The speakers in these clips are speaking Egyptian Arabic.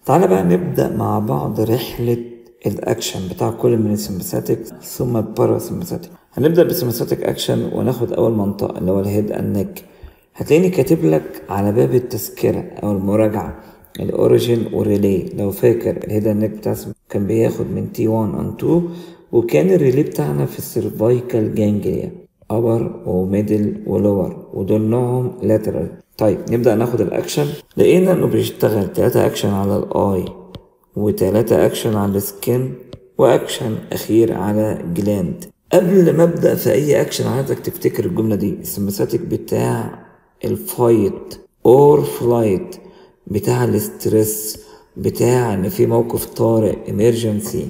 تعالى بقى نبدأ مع بعض رحلة الأكشن بتاع كل من السمباثيك ثم الباراسمباثيك هنبدأ بالسمباثيك أكشن وناخد أول منطقة اللي هو الهيد أند نيك هتلاقيني كاتب لك على باب التذكرة أو المراجعة الأوريجين والريلي لو فاكر الهيد أند نيك بتاع كان بياخد من تي 1 أند 2 وكان الريلي بتاعنا في السيرفايكال جانجليا أبر وميدل ولور ودول نوعهم لاترال طيب نبدأ ناخد الأكشن لقينا إنه بيشتغل تلاتة أكشن على الآي وتلاتة أكشن على السكين وأكشن أخير على جلاند قبل ما أبدأ في أي أكشن عايزك تفتكر الجملة دي السمباثيك بتاع الفايت اور فلايت بتاع الاسترس بتاع ان في موقف طارئ emergency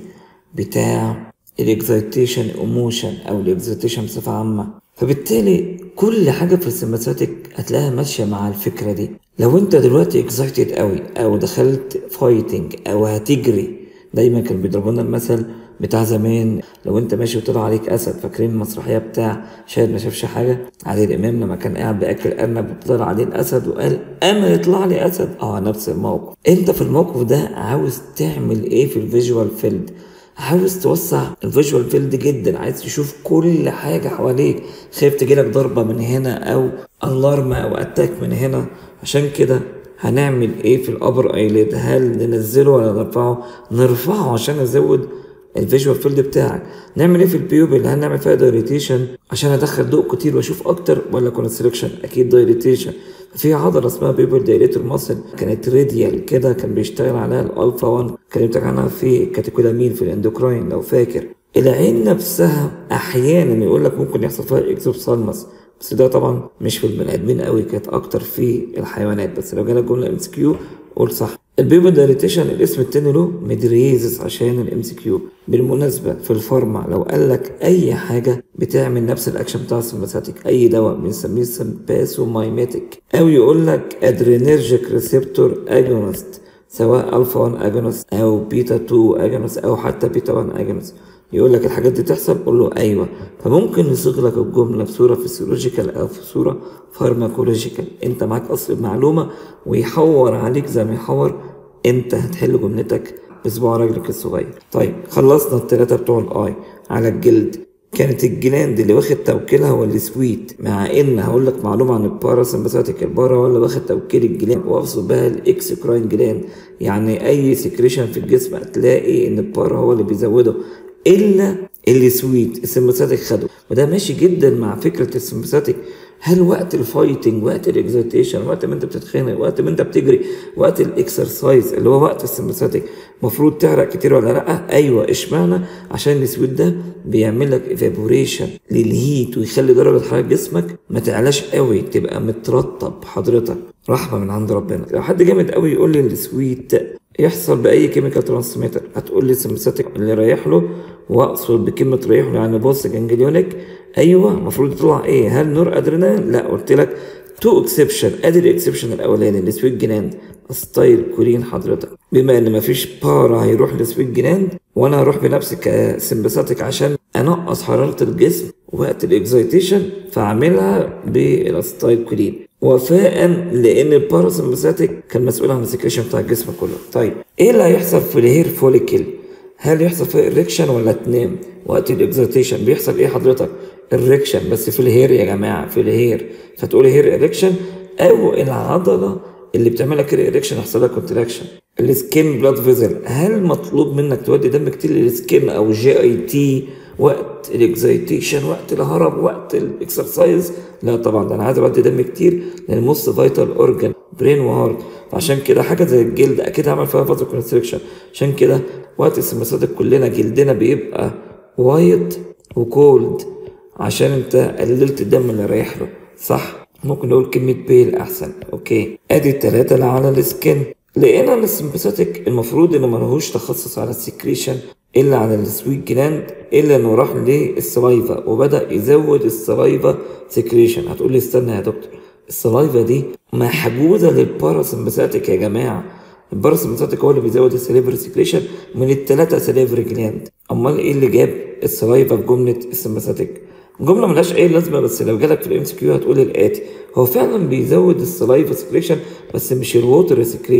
بتاع الاكزايتيشن ايموشن او الاكزايتيشن بصفه عامه فبالتالي كل حاجه في السمباثيك هتلاقيها ماشيه مع الفكره دي لو انت دلوقتي اكزايتد قوي او دخلت فايتنج او هتجري دايما كان بيضربوا لنا المثل بتاع زمان لو انت ماشي وطلع عليك اسد فاكرين المسرحيه بتاع شاهد ما شافش حاجه عادل امام لما كان قاعد بياكل ارنب وطلع عليه الاسد وقال انا يطلع لي اسد اه نفس الموقف انت في الموقف ده عاوز تعمل ايه في الفيجوال فيلد عاوز توسع الفيجوال فيلد جدا عايز تشوف كل حاجه حواليك خايف تجيلك ضربه من هنا او الارم او اتاك من هنا عشان كده هنعمل ايه في الابر ايليد هل ننزله ولا نرفعه نرفعه عشان ازود الفيجوال فيلد بتاعك نعمل ايه في البيوبل هل نعمل فيها دايريتيشن عشان ادخل ضوء كتير واشوف اكتر ولا كونستريكشن اكيد دايريتيشن في عضلة اسمها بيبل دايريتور ماسل كانت راديال كده كان بيشتغل عليها الالفا 1 كلمتك عنها في كاتيكولامين في الاندوكراين لو فاكر العين نفسها احيانا يقول لك ممكن يحصل فيها اكزوبسالمس بس ده طبعا مش في البني ادمين قوي كانت اكتر في الحيوانات بس لو جالك جمله ام اس كيو قول صح البيبل دايريتيشن الاسم التاني له ميدريزس عشان الام سي كيو بالمناسبه في الفارما لو قال لك اي حاجه بتعمل نفس الاكشن بتاع السمباثيك اي دواء بنسميه سمباسومايميتيك او يقول لك ادرينرجيك ريسبتور اجونست سواء الفا 1 اجونست او بيتا 2 اجونست او حتى بيتا 1 اجونست يقول لك الحاجات دي تحصل قول له ايوه فممكن يصيغ لك الجمله بصوره فيسيولوجيكال او في صوره فارماكولوجيكال انت معاك اصل المعلومه ويحور عليك زي ما يحور انت هتحل جملتك بصباع رجلك الصغير طيب خلصنا الثلاثه بتوع الاي على الجلد كانت الجلاند اللي واخد توكيلها هو السويت مع ان هقول لك معلومه عن الباراسمباثيك البارا هو اللي واخد توكيل الجلاند واقصد بها الاكسكراين جلاند يعني اي سكريشن في الجسم هتلاقي ان البارا هو اللي بيزوده الا اللي سويت السمباثيك خده وده ماشي جدا مع فكره السمباثيك هل وقت الفايتنج وقت الاكزيتيشن وقت ما انت بتتخانق وقت ما انت بتجري وقت الاكسرسايز اللي هو وقت السمباثيك المفروض تعرق كتير ولا لا ايوه اشمعنى عشان السويت ده بيعمل لك ايفابوريشن للهيت ويخلي درجه حراره جسمك ما تعلاش قوي تبقى مترطب حضرتك رحمه من عند ربنا لو حد جامد قوي يقول لي السويت يحصل باي كيميكال ترانسميتر هتقول لي السمباثيك اللي رايح له واقصد بكلمه رايح له يعني بص جانجليونيك ايوه المفروض يطلع ايه هل نور ادرينال لا قلت لك تو اكسبشن ادي الاكسبشن الاولاني السويت جلاند ستايل كورين حضرتك بما ان مفيش بارا هيروح لسويت جلاند وانا هروح بنفسي كسمباثيك عشان انقص حراره الجسم وقت الاكزيتيشن فاعملها بالستايل كورين وفاء لان الباراسمباثيك كان مسؤول عن السكريشن بتاع الجسم كله طيب ايه اللي هيحصل في الهير فوليكل هل يحصل فيه اريكشن ولا تنام وقت الاكزيتيشن بيحصل ايه حضرتك اريكشن بس في الهير يا جماعه في الهير فتقول هير اريكشن او العضله اللي بتعمل لك اريكشن يحصل لها كونتراكشن السكين بلاد فيزل هل مطلوب منك تودي دم كتير للسكين او جي اي تي وقت الاكزيتيشن وقت الهرب وقت الاكسرسايز لا طبعا ده انا عايز اودي دم كتير لان موست فايتال اورجان برين وهارت فعشان كده حاجه زي الجلد اكيد عمل فيها فازو كونستريكشن عشان كده وقت السمباثيك كلنا جلدنا بيبقى وايت وكولد عشان انت قللت الدم اللي رايح له صح ممكن نقول كلمة بيل أحسن أوكي أدي التلاتة اللي على السكن لقينا إن السمباثيك المفروض إنه ملهوش تخصص على السكريشن إلا على السويت جلاند إلا إنه راح للسلايفا وبدأ يزود السلايفا سكريشن هتقول لي استنى يا دكتور السلايفا دي محجوزة للباراسمباثيك يا جماعة الباراسمباثيك هو اللي بيزود السليفري سكريشن من التلاتة سليفري جلاند امال ايه اللي جاب السلايفا في جمله السمباثيك جمله ملهاش اي لازمه بس لو جالك في الام سي كيو هتقول الاتي هو فعلا بيزود السلايفا سكريشن بس مش الووتر سكريشن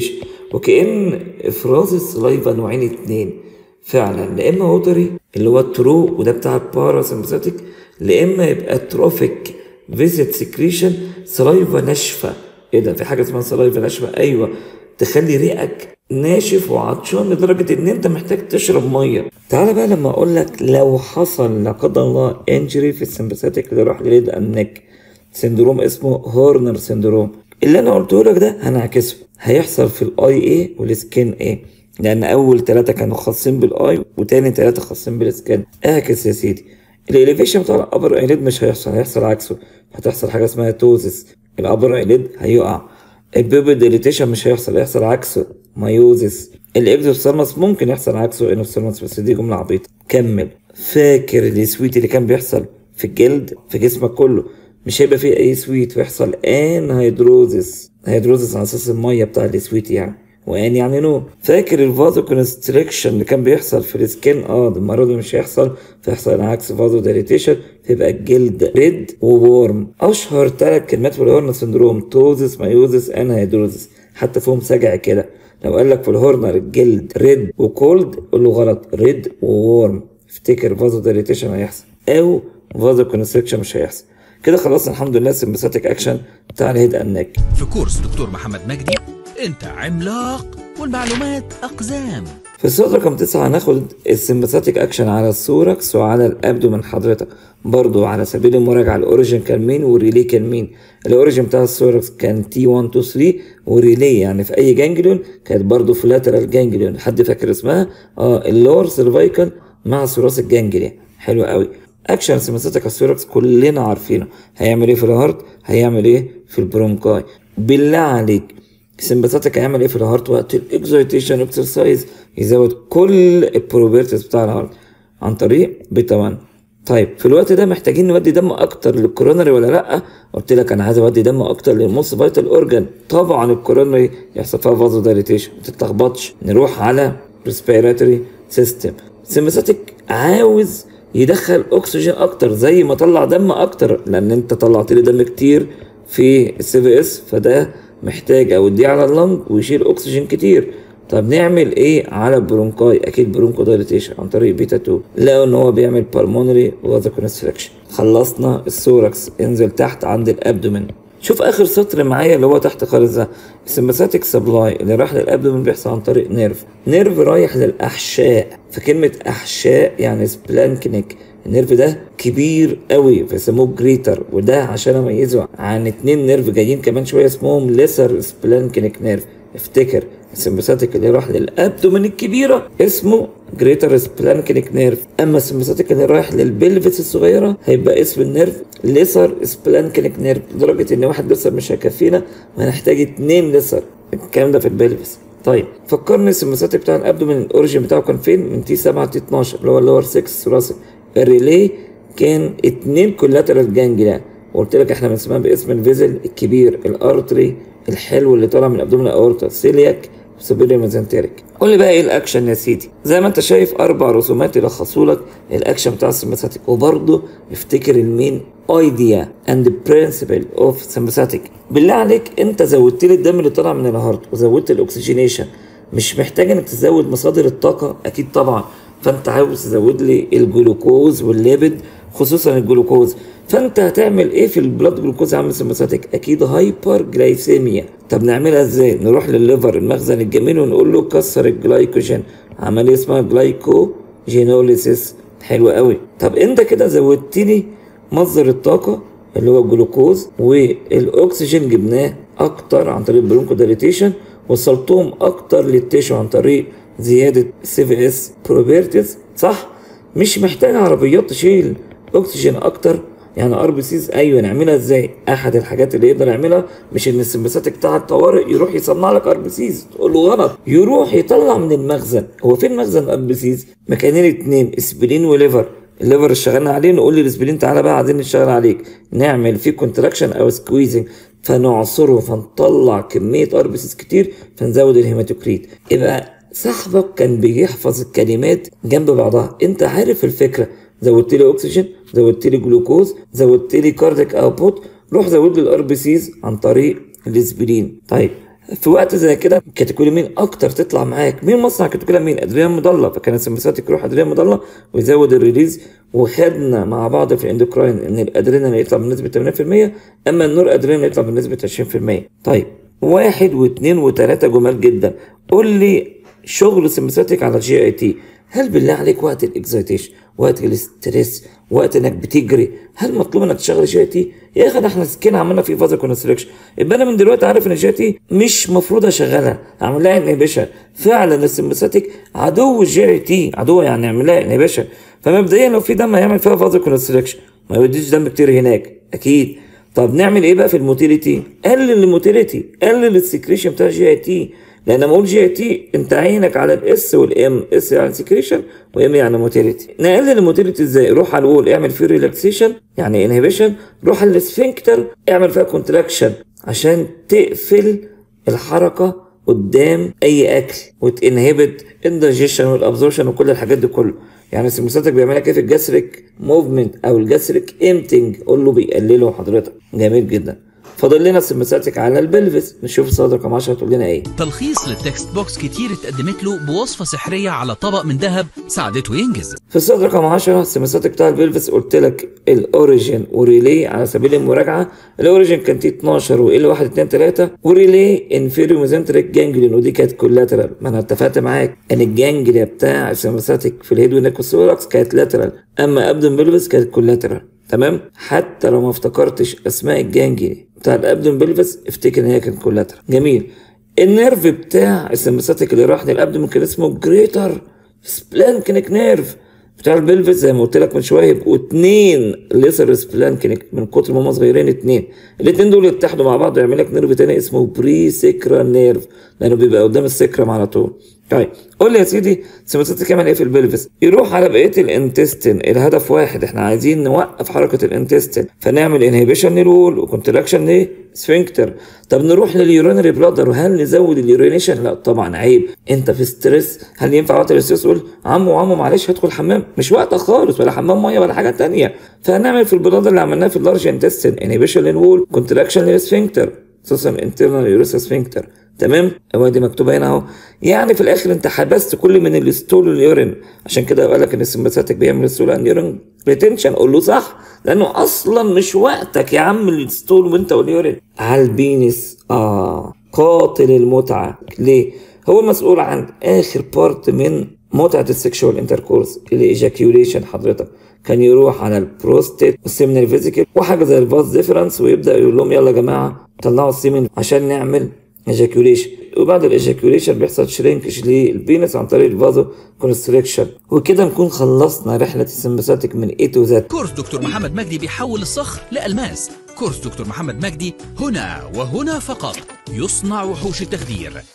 وكأن افراز السلايفا نوعين اتنين فعلا لا اما ووتري اللي هو الترو وده بتاع الباراسمبثيك لا اما يبقى تروفيك فيزيت سكريشن سلايفا ناشفه ايه ده في حاجه اسمها سلايفا ناشفه ايوه تخلي ريقك ناشف وعطشان لدرجه ان انت محتاج تشرب ميه تعالى بقى لما اقول لك لو حصل لا قدر الله انجري في السمبثيك اللي راح لليد انك سندروم اسمه هورنر سندروم اللي انا قلته لك ده هنعكسه هيحصل في الاي اي والسكين اي لان اول ثلاثه كانوا خاصين بالاي وتاني ثلاثه خاصين بالسكين اعكس يا سيدي الاليفيشن بتاع الابر ايليد مش هيحصل هيحصل عكسه هتحصل حاجه اسمها توزس الابر ايليد هيقع البيبل ديليتيشن مش هيحصل هيحصل عكسه مايوزس الاكزوثيرمس ممكن يحصل عكسه انوثيرمس بس دي جمله عبيطه كمل فاكر السويت اللي كان بيحصل في الجلد في جسمك كله مش هيبقى فيه اي سويت ويحصل ان هيدروزس هيدروزس على اساس الميه بتاع السويت يعني وان يعني نو فاكر الفازو كونستريكشن اللي كان بيحصل في السكين اه ده المره دي مش هيحصل فيحصل العكس فازو دايليتيشن فيبقى الجلد ريد وورم اشهر ثلاث كلمات في الهورنر سندروم توزس مايوزس ان هيدروزس حتى فيهم سجع كده لو قال لك في الهورنر الجلد ريد وكولد قول له غلط ريد وورم افتكر فازو دايليتيشن هيحصل او فازو كونستريكشن مش هيحصل كده خلصنا الحمد لله سمباثيك اكشن بتاع الهيد انك في كورس دكتور محمد مجدي انت عملاق والمعلومات اقزام في الصوت رقم تسعة هناخد السمباثيك اكشن على السوركس وعلى الابدومن حضرتك برضو على سبيل المراجعة الاوريجين كان مين والريلي كان مين الاوريجين بتاع السوركس كان تي 1 2 3 وريلي يعني في اي جانجليون كانت برضو في لاترال جانجليون حد فاكر اسمها اه اللور سيرفايكال مع ثراث الجانجليا حلو قوي اكشن سمباثيك السوركس كلنا عارفينه هيعمل ايه في الهارت هيعمل ايه في البرونكاي بالله عليك السمباثيك هيعمل ايه في الهارت وقت الاكزايتيشن اكسرسايز يزود كل البروبرتيز بتاع الهارت عن طريق بيتا 1 طيب في الوقت ده محتاجين نودي دم اكتر للكورونري ولا لا قلت لك انا عايز اودي دم اكتر للموست فايتال اورجان طبعا الكورونري يحصل فيها فازو دايليتيشن ما تتلخبطش نروح على ريسبيراتوري سيستم السمباثيك عاوز يدخل اكسجين اكتر زي ما طلع دم اكتر لان انت طلعت لي دم كتير في السي في اس فده محتاج اوديه على اللنج ويشيل اكسجين كتير طب نعمل ايه على البرونكاي اكيد برونكو دايليتيشن عن طريق بيتا 2 لقوا ان هو بيعمل بالمونري وذا كونستركشن خلصنا السوركس انزل تحت عند الابدومين شوف اخر سطر معايا اللي هو تحت خالص ده السمباثيك سبلاي اللي راح للابدومين بيحصل عن طريق نيرف نيرف رايح للاحشاء فكلمه احشاء يعني سبلانكنيك النيرف ده كبير قوي فيسموه جريتر وده عشان اميزه عن اتنين نيرف جايين كمان شويه اسمهم ليسر سبلانكنيك نيرف افتكر السمباثيك اللي راح للابدومين الكبيره اسمه جريتر سبلانكنيك نيرف اما السمباثيك اللي رايح للبلفس الصغيره هيبقى اسم النيرف ليسر سبلانكنيك نيرف لدرجه ان واحد ليسر مش هيكفينا وهنحتاج اتنين ليسر الكلام ده في البلفس طيب فكرني السمباثيك بتاع الابدومين الاوريجين بتاعه كان فين من تي 7 تي 12 اللي هو اللور 6 ثراسي الريلي كان اتنين كولاترال جانجليا وقلت لك احنا بنسميها باسم الفيزل الكبير الارتري الحلو اللي طالع من ابدومين الاورتا سيلياك وسوبيريور ميزنتريك قول لي بقى ايه الاكشن يا سيدي زي ما انت شايف اربع رسومات يلخصوا لك الاكشن بتاع السمباثيك وبرضه افتكر المين ايديا اند برنسبل اوف سمباثيك بالله عليك انت زودت لي الدم اللي طالع من الهارت وزودت الاكسجينيشن مش محتاج انك تزود مصادر الطاقه اكيد طبعا فانت عاوز تزود لي الجلوكوز والليبيد خصوصا الجلوكوز فانت هتعمل ايه في البلاد جلوكوز عامل سمباثيك اكيد هايبر جلايسيميا طب نعملها ازاي نروح للليفر المخزن الجميل ونقول له كسر الجلايكوجين عمليه اسمها جلايكوجينوليسيس حلو قوي طب انت كده زودت لي مصدر الطاقه اللي هو الجلوكوز والاكسجين جبناه اكتر عن طريق البرونكو دايليتيشن وصلتهم اكتر للتيشو عن طريق زياده سي في اس بروبرتيز صح مش محتاج عربيات تشيل اكسجين اكتر يعني ار بي سيز ايوه نعملها ازاي احد الحاجات اللي يقدر يعملها مش ان السمباثيك بتاع الطوارئ يروح يصنع لك ار بي سيز تقول له غلط يروح يطلع من المخزن هو فين مخزن ار بي سيز مكانين اتنين اسبرين وليفر الليفر اللي اشتغلنا عليه نقول للاسبرين تعالى بقى عايزين نشتغل عليك نعمل فيه كونتراكشن او سكويزنج فنعصره فنطلع كميه ار بي سيز كتير فنزود الهيماتوكريت يبقى صاحبك كان بيحفظ الكلمات جنب بعضها انت عارف الفكره زودت لي اكسجين زودت لي جلوكوز زودت لي كارديك اوتبوت روح زود لي الار بي سيز عن طريق الاسبرين طيب في وقت زي كده كاتيكولامين اكتر تطلع معاك مين مصنع كاتيكولامين ادريان مضله فكان السمباثيك يروح ادريان مضله ويزود الريليز وخدنا مع بعض في الاندوكراين ان الادرينال يطلع بنسبه 80% اما النور ادرينال يطلع بنسبه 20% طيب واحد واثنين وثلاثه جمال جدا قول لي شغل سمباثيك على جي اي تي هل بالله عليك وقت الاكزايتيشن وقت الاستريس وقت انك بتجري هل مطلوب انك تشغل جي تي يا اخي ده احنا سكين عملنا فيه فازو كونستريكشن يبقى انا من دلوقتي عارف ان الجي تي مش مفروض اشغلها اعمل لها انهبيشن فعلا السمباثيك عدو الجي تي عدو يعني اعمل لها انهبيشن فمبدئيا لو في دم هيعمل فيها فازو كونستريكشن ما يوديش دم كتير هناك اكيد طب نعمل ايه بقى في الموتيليتي قلل الموتيليتي قلل السكريشن بتاع الجي تي لان لما اقول جي تي انت عينك على الاس والام اس يعني سكريشن وام يعني موتيليتي نقلل الموتيليتي ازاي روح على الوول اعمل فيه ريلاكسيشن يعني انهبيشن روح على السفنكتر اعمل فيها كونتراكشن عشان تقفل الحركه قدام اي اكل وتنهبت الدايجيشن والابزورشن وكل الحاجات دي كله يعني السمساتك بيعملها كيف الجاسريك موفمنت او الجاسريك امتنج قول له بيقلله حضرتك جميل جدا فاضل لنا السمساتك على البلفس نشوف الصيدله رقم 10 تقول لنا ايه تلخيص للتكست بوكس كتير اتقدمت له بوصفة سحرية على طبق من ذهب ساعدته ينجز في الصيد رقم 10 السمساتك بتاع البلفس قلت لك الاوريجين وريلي على سبيل المراجعه الاوريجين كان تي 12 وال 1 2 3 وريلي انفيريو ميزنتريك جانجليون ودي كانت كولاترال ما انا اتفقت معاك ان الجانجليا بتاع السمساتك في الهيد والنيك والسوراكس كانت لاترال اما ابدن بلفس كانت كولاترال تمام حتى لو ما افتكرتش اسماء الجانجلي بتاع الابدن بلفس افتكر ان هي كانت كولاترال جميل النيرف بتاع السمباثيك اللي راح للابدن كان اسمه جريتر سبلانكنيك نيرف بتاع البلفس زي ما قلت لك من شويه يبقوا اتنين ليسر سبلانكنيك من كتر ما هم صغيرين اتنين الاتنين دول يتحدوا مع بعض ويعمل لك نيرف تاني اسمه بري سيكرا نيرف لانه بيبقى قدام السكرم على طول طيب قول لي يا سيدي سمباثيك يعمل ايه في البلفس يروح على بقيه الانتستين الهدف واحد احنا عايزين نوقف حركه الانتستين فنعمل انهبيشن للول وكونتراكشن لسفنكتر طب نروح لليورينري بلادر وهل نزود اليورينيشن لا طبعا عيب انت في ستريس هل ينفع وقت الاستريس تقول عمو عمو معلش هدخل حمام مش وقتك خالص ولا حمام ميه ولا حاجه تانية فهنعمل في البلادر اللي عملناه في اللارج انتستين انهبيشن للول كونتراكشن للسفنكتر خصوصا انترنال يوريثرا سفنكتر تمام هو دي مكتوبه هنا اهو يعني في الاخر انت حبست كل من الستول واليورين عشان كده قال لك ان السمباثيك بيعمل ستول اند يورين ريتنشن قول له صح لانه اصلا مش وقتك يا عم الستول وانت واليورين على البينس اه قاتل المتعه ليه هو المسؤول عن اخر بارت من متعه السكشوال انتركورس الايجاكيوليشن حضرتك كان يروح على البروستيت والسيمينال فيزيكال وحاجه زي الفاز ديفرنس ويبدا يقول لهم يلا يا جماعه طلعوا السيمين عشان نعمل ايجاكيوليشن وبعد الايجاكيوليشن بيحصل شرينكش للبينس عن طريق الفازو كونستريكشن وكده نكون خلصنا رحله السمباثيك من اي تو زد كورس دكتور محمد مجدي بيحول الصخر لألماس كورس دكتور محمد مجدي هنا وهنا فقط يصنع وحوش التخدير